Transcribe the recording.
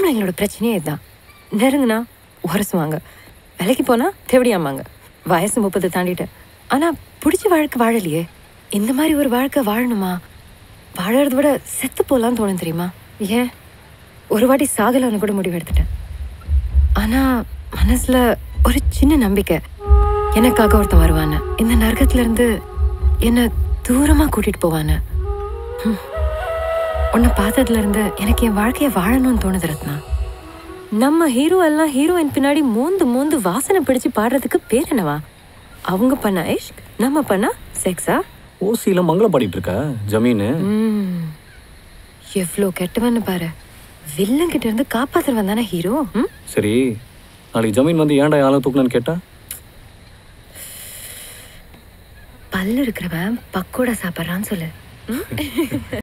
ஆம்பளைங்களோட பிரச்சனையே இதுதான் நெருங்குனா உரசுவாங்க வேலைக்கு போனா தேவடியாமாங்க வயசு முப்பது தாண்டிட்டேன் ஆனா பிடிச்ச வாழ்க்கை வாழலையே இந்த மாதிரி ஒரு வாழ்க்கை வாழணுமா வாழறத விட செத்து போலான்னு தோணும் தெரியுமா ஏன் ஒரு வாட்டி சாகலான்னு கூட முடிவு எடுத்துட்டேன் ஆனா மனசுல ஒரு சின்ன நம்பிக்கை எனக்காக ஒருத்தன் வருவான்னு இந்த நரகத்துல இருந்து என்ன தூரமா கூட்டிட்டு போவான்னு ஹம். உன்னை பார்த்ததுல இருந்து எனக்கு என் வாழ்க்கைய வாழணும்னு தோணுது ரத்னா நம்ம ஹீரோ எல்லாம் ஹீரோயின் பின்னாடி மோந்து மோந்து வாசனை பிடிச்சு பாடுறதுக்கு பேர் என்னவா அவங்க பண்ண இஷ்க் நம்ம பண்ணா செக்ஸா ஓசியில மங்களம் பாடிட்டு இருக்க ஜமீனு ம் எவ்வளோ கெட்டவன்னு பாரு வில்லன் கிட்ட இருந்து காப்பாத்துறவன் தானே ஹீரோ ம் சரி நாளைக்கு ஜமீன் வந்து ஏன்டா யாரும் தூக்குனான்னு கேட்டா பல்லு இருக்கிறவன் பக்கோடா சாப்பிட்றான்னு சொல்லு ம்?